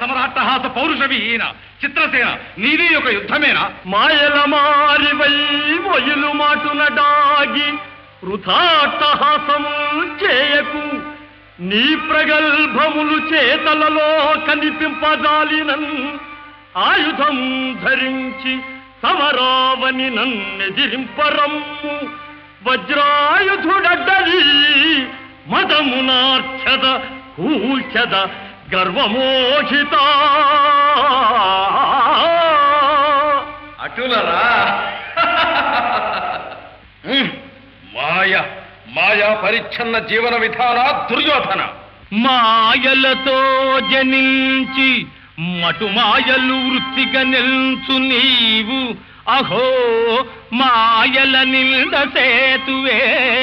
సమరాట్టహాస పౌరుష విహీన చిత్రసేన నీది ఒక యుద్ధమేనా మాయల మారివై మొయలు మాటున డాగి వృథాట్టహాసము చేయకు నీ ప్రగల్భములు చేతలలో కనిపింపజాలినన్ ఆయుధం ధరించి సమరావని నన్నెదిరింపరమ్ము వజ్రాయుధుడడ్డలి మదమునార్చద కూల్చద గర్వమోషిత అటులరా ఉమ్, మాయ మాయా పరిచ్ఛన్న జీవన విధాన దుర్యోధన మాయలతో జనించి మటుమాయలు వృత్తిగా నిల్చు నీవు అహో మాయల నింద సేతువే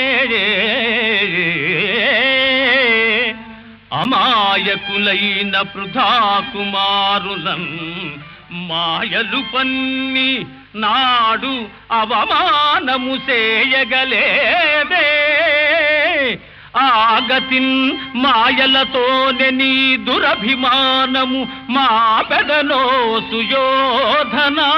అమాయకులైన పృథా కుమారులం మాయలు పన్ని నాడు అవమానము చేయగలేదే ఆగతిన్ మాయలతోనే నీ దురభిమానము మా పెదనో సుయోధనా